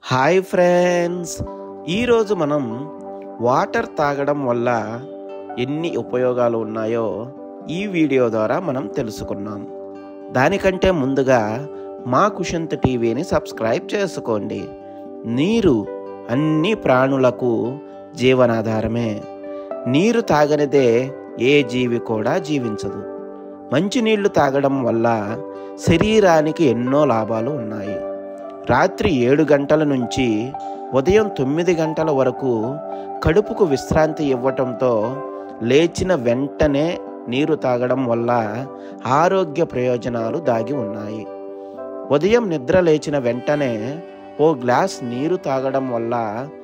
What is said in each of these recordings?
hi friends ఈరోజు మనం water తాగడం వల్ల ఎన్ని ఉపయోగాలు ఉన్నాయో ఈ వీడియో ద్వారా మనం తెలుసుకున్నాం దానికంటే ముందుగా మా కుషంత్ టీవీని సబ్స్క్రైబ్ చేసుకోండి నీరు అన్ని ప్రాణులకు జీవనాధారమే నీరు తాగనిదే ఏ జీవి కూడా జీవించదు మంచినీళ్లు తాగడం వల్ల శరీరానికి ఎన్నో లాభాలు ఉన్నాయి రాత్రి ఏడు గంటల నుంచి ఉదయం తొమ్మిది గంటల వరకు కడుపుకు విశ్రాంతి ఇవ్వటంతో లేచిన వెంటనే నీరు తాగడం వల్ల ఆరోగ్య ప్రయోజనాలు దాగి ఉన్నాయి ఉదయం నిద్ర లేచిన వెంటనే ఓ గ్లాస్ నీరు తాగడం వల్ల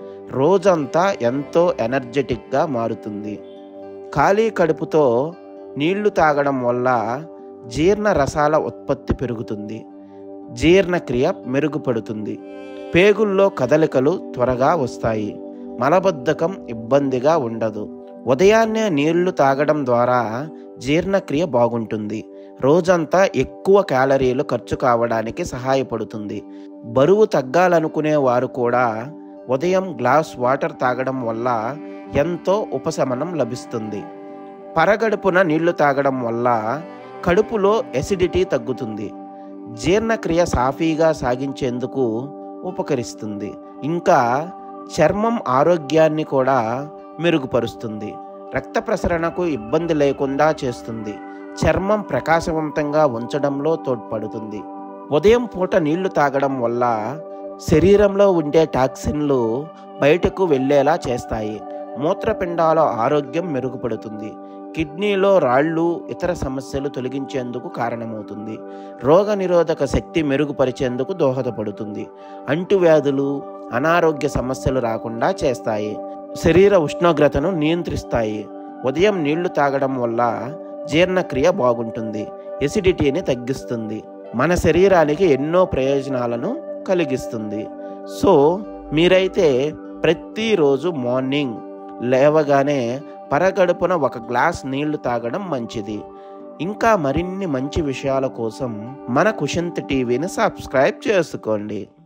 రోజంతా ఎంతో ఎనర్జెటిక్గా మారుతుంది ఖాళీ కడుపుతో నీళ్లు తాగడం వల్ల జీర్ణ రసాల ఉత్పత్తి పెరుగుతుంది జీర్ణక్రియ మెరుగుపడుతుంది పేగుల్లో కదలికలు త్వరగా వస్తాయి మలబద్ధకం ఇబ్బందిగా ఉండదు ఉదయాన్నే నీళ్లు తాగడం ద్వారా జీర్ణక్రియ బాగుంటుంది రోజంతా ఎక్కువ క్యాలరీలు ఖర్చు కావడానికి సహాయపడుతుంది బరువు తగ్గాలనుకునే వారు కూడా ఉదయం గ్లాస్ వాటర్ తాగడం వల్ల ఎంతో ఉపశమనం లభిస్తుంది పరగడుపున నీళ్లు తాగడం వల్ల కడుపులో ఎసిడిటీ తగ్గుతుంది జీర్ణక్రియ సాఫీగా సాగించేందుకు ఉపకరిస్తుంది ఇంకా చర్మం ఆరోగ్యాన్ని కూడా మెరుగుపరుస్తుంది రక్త ప్రసరణకు ఇబ్బంది లేకుండా చేస్తుంది చర్మం ప్రకాశవంతంగా ఉంచడంలో తోడ్పడుతుంది ఉదయం పూట నీళ్లు తాగడం వల్ల శరీరంలో ఉండే టాక్సిన్లు బయటకు వెళ్ళేలా చేస్తాయి మూత్రపిండాల ఆరోగ్యం మెరుగుపడుతుంది కిడ్నీలో రాళ్ళు ఇతర సమస్యలు తొలగించేందుకు కారణమవుతుంది రోగనిరోధక శక్తి మెరుగుపరిచేందుకు దోహదపడుతుంది అంటువ్యాధులు అనారోగ్య సమస్యలు రాకుండా చేస్తాయి శరీర ఉష్ణోగ్రతను నియంత్రిస్తాయి ఉదయం నీళ్లు తాగడం వల్ల జీర్ణక్రియ బాగుంటుంది ఎసిడిటీని తగ్గిస్తుంది మన శరీరానికి ఎన్నో ప్రయోజనాలను కలిగిస్తుంది సో మీరైతే ప్రతిరోజు మార్నింగ్ లేవగానే పరగడుపున ఒక గ్లాస్ నీళ్లు తాగడం మంచిది ఇంకా మరిన్ని మంచి విషయాల కోసం మన కుషంత్ టీవీని సబ్స్క్రైబ్ చేసుకోండి